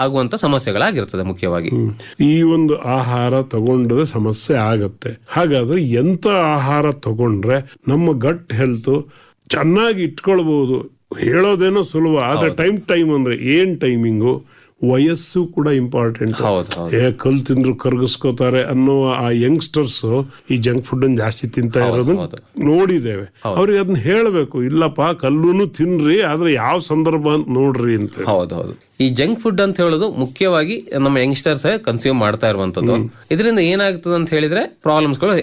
ಆಗುವಂತ ಸಮಸ್ಯೆಗಳಾಗಿರ್ತದೆ ಮುಖ್ಯವಾಗಿ ಈ ಒಂದು ಆಹಾರ ತಗೊಂಡ್ರೆ ಸಮಸ್ಯೆ ಆಗತ್ತೆ ಹಾಗಾದ್ರೆ ಎಂತ ಆಹಾರ ತಗೊಂಡ್ರೆ ನಮ್ಮ ಗಟ್ ಹೆಲ್ತ್ ಚೆನ್ನಾಗಿ ಇಟ್ಕೊಳ್ಬಹುದು ಹೇಳೋದೇನೋ ಸುಲಭ ಆದ್ರೆ ಟೈಮ್ ಟೈಮ್ ಅಂದ್ರೆ ಏನ್ ಟೈಮಿಂಗು ವಯಸ್ಸು ಕೂಡ ಇಂಪಾರ್ಟೆಂಟ್ ಹೌದು ಹೌದು ಏ ಕಲ್ ತಿಂದ್ರು ಕರ್ಗಿಸ್ಕೋತಾರೆ ಅನ್ನೋ ಆ ಯಂಗ್ಸ್ಟರ್ಸ್ ಈ ಜಂಕ್ ಫುಡ್ ಅನ್ನು ಜಾಸ್ತಿ ತಿಂತಾ ಇರೋದನ್ನ ಹೌದು. ನೋಡಿದ್ದೇವೆ ಅವ್ರಿಗೆ ಅದನ್ನ ಹೇಳಬೇಕು ಇಲ್ಲಪ್ಪ ಕಲ್ಲುನು ತಿನ್ರಿ ಆದ್ರೆ ಯಾವ ಸಂದರ್ಭ ಅಂತ ನೋಡ್ರಿ ಅಂತ ಹೌದು ಹೌದು ಈ ಜಂಕ್ ಫುಡ್ ಅಂತ ಹೇಳೋದು ಮುಖ್ಯವಾಗಿ ನಮ್ಮ ಯಂಗ್ಸ್ಟರ್ಸ್ ಕನ್ಸ್ಯೂಮ್ ಮಾಡ್ತಾ ಇರುವಂತದ್ದು ಇದರಿಂದ ಏನಾಗ್ತದೆ ಅಂತ ಹೇಳಿದ್ರೆ ಪ್ರಾಬ್ಲಮ್ಸ್ಗಳು